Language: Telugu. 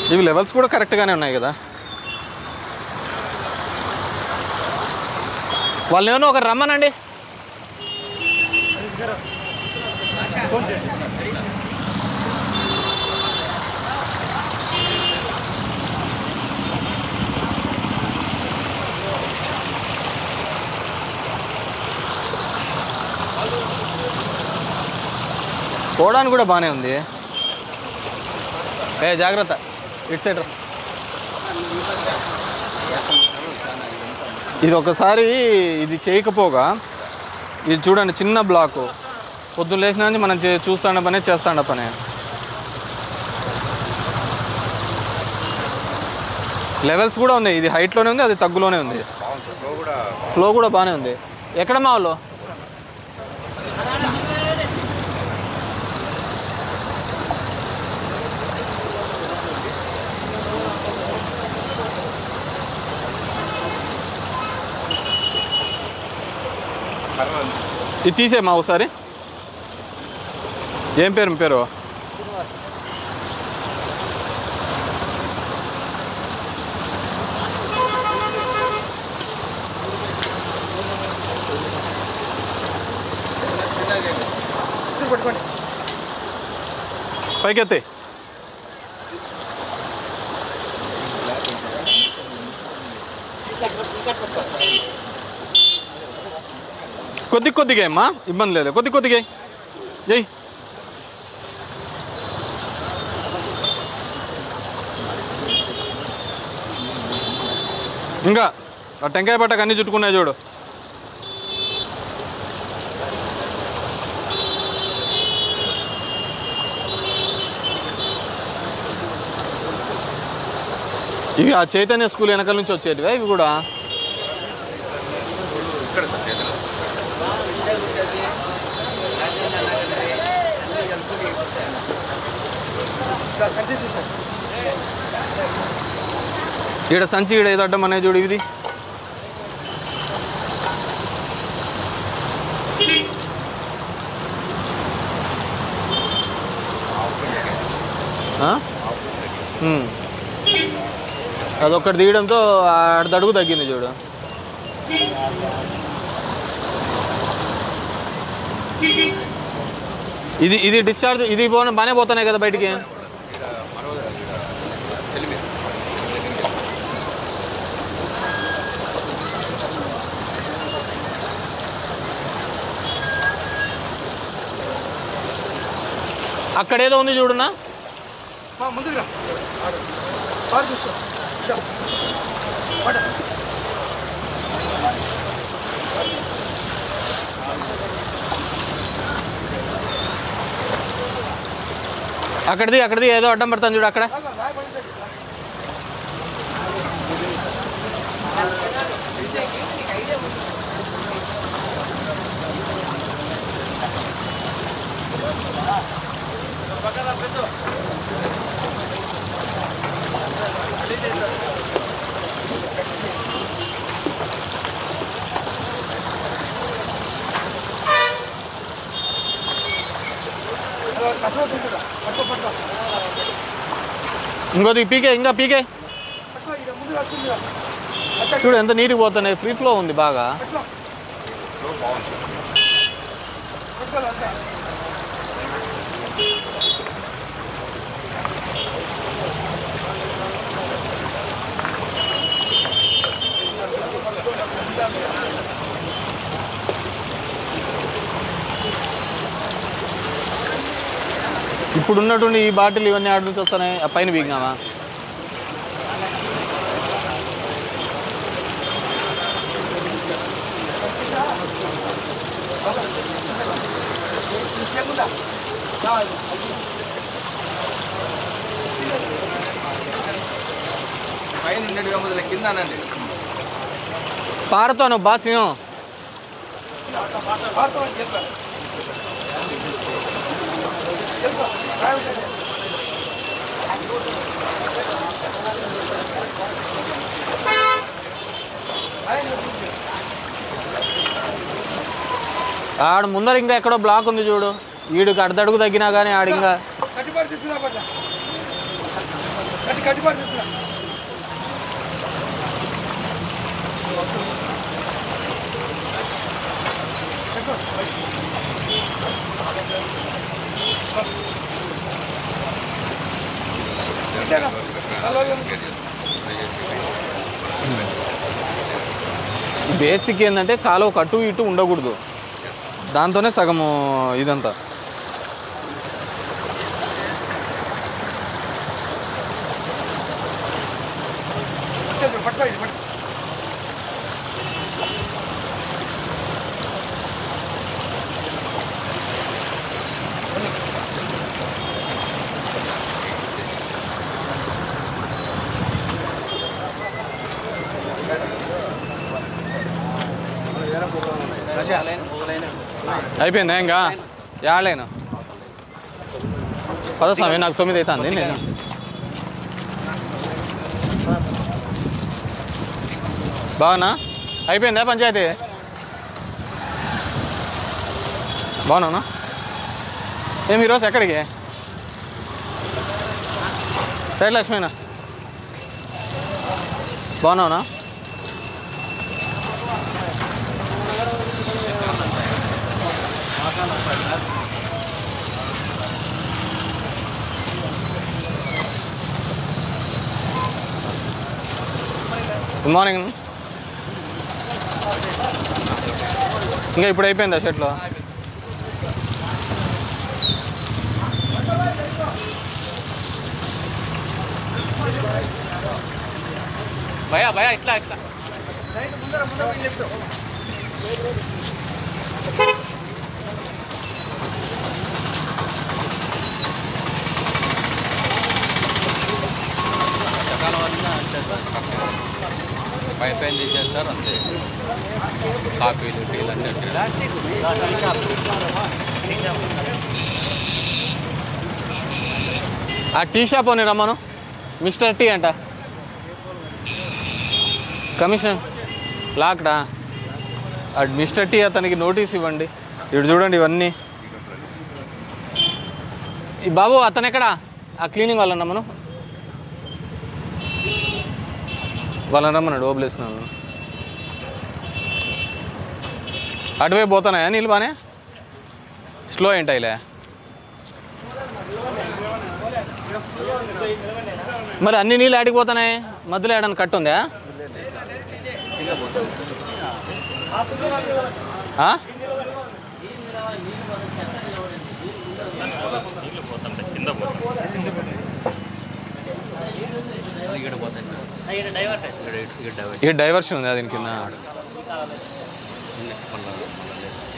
ఇవి లెవెల్స్ కూడా కరెక్ట్గానే ఉన్నాయి కదా వాళ్ళు ఏమో ఒకరు రమ్మనండి పోవడానికి కూడా బాగానే ఉంది ఏ జాగ్రత్త ఇటు సైడ్ రా. ఇది ఒకసారి ఇది చేయకపోగా ఇది చూడండి చిన్న బ్లాకు పొద్దున్న లేచిన నుంచి మనం చే- చూస్తాండ పనే చేస్తాండ పనే లెవెల్స్ కూడా ఉన్నాయి ఇది హైట్లోనే ఉంది అది తగ్గులోనే ఉంది ఫ్లో కూడా బాగానే ఉంది ఎక్కడ మా వాళ్ళు ఇది తీసేమా ఒకసారి ఏం పేరు మీ పేరు పైకెత్తి కొద్ది కొద్దిగా అమ్మా ఇబ్బంది లేదు కొద్ది కొద్దిగా జై ఇంకా ఆ టెంకాయ పట్టకు అన్ని చుట్టుకున్నాయి చూడు ఇవి ఆ చైతన్య స్కూల్ వెనకాల నుంచి వచ్చేటివా ఇవి కూడా ఈడ సంచి ఈడ ఏదో అడ్డం అనేది చూడు ఇది ఆ? ఉమ్. అదొక్కటి తీయడంతో ఆడ అడుగు తగ్గింది చూడు ఇది ఇది డిశ్చార్జ్ ఇది పోన బాగానే పోతున్నాయి కదా బయటికి అక్కడ ఏదో ఉంది చూడునా ముందుకు రా కారు చూసుకో ఇదో. పడ. అక్కడిది అక్కడిది ఏదో అడ్డం పడుతుంది చూడు అక్కడ కసవ తింటురా పట్టుకో పట్టుకో ఇంకోది పీకే ఇంకా పీకే పట్టుకో ఇక ముందు వస్తుంది అట్లా చూడు ఎంత నీట్గా పోతున్నాయి ఫ్రీ ఫ్లో ఉంది బాగా పట్టుకో పట్టుకో అంతే ఇప్పుడు ఉన్నటువంటి ఈ బాటిల్ ఇవన్నీ ఆడ నుంచి వస్తున్నాయి ఆ పైన బీగినామా ఇంకేముందా పైన ఉండేది మొదలు కింద అనండి పారుతాను బాస్యం పార్తో చేస్తా ఆడ ముందర ఇంకా ఎక్కడో బ్లాక్ ఉంది చూడు ఈడుకి అర్ధడుగు తగ్గినా కానీ ఆడ ఇంకా కట్టుబాటు తీసుకురా పట్ల కట్టి కట్టి పాటు తీసుకురా ఇంతేనా? నలభై వేలు. బేసిక్ ఏంటంటే కాలువ కట్టు ఇటు ఉండకూడదు దాంతోనే సగము ఇదంతా చల్ పట్టుకో ఇది పట్టుకో అయిపోయిందా ఇంకా యాడలేను పద స్వామి నాకు తొమ్మిది అవుతుంది నేను బాగున్నా అయిపోయిందా పంచాయతీ బాగున్నానా ఏమి ఈరోజు ఎక్కడికి రైట్ లక్ష్మీనా బాగున్నావునా గుడ్ మార్నింగ్ ఇంకా ఇప్పుడు అయిపోయిందా షర్ట్లో భయా భయా ఇట్లా ఇట్లా సకాలం వల్ల అంతే సార్ పైప్ ఏం తీసేస్తారు అంతే కాఫీలు టీలు అన్నీ ఆ టీ షాప్ అని రమ్మను మిస్టర్ టీ అంట కమిషన్ లాక్డా ఆ మిస్టర్ టీ అతనికి నోటీస్ ఇవ్వండి ఇటు చూడండి ఇవన్నీ ఈ బాబు అతను ఎక్కడా ఆ క్లీనింగ్ వాళ్ళని రమ్మను వాళ్ళని రమ్మన్నాడు ఓబ్లేసిన వాళ్ళని అటువైపు పోతున్నాయా నీళ్ళు బానే స్లో ఏంటాయిలే మరి అన్ని నీళ్ళు ఆడిపోతున్నాయి మధ్యలో ఏడన్నా కట్టు ఉందా ఆ? ఇక్కడ పోతాయి సార్ ఇక్కడ ఇక్కడ డైవర్ట్ ఇక్కడ డైవర్షన్ ఉంది దీని కింద మళ్ళీ మళ్ళీ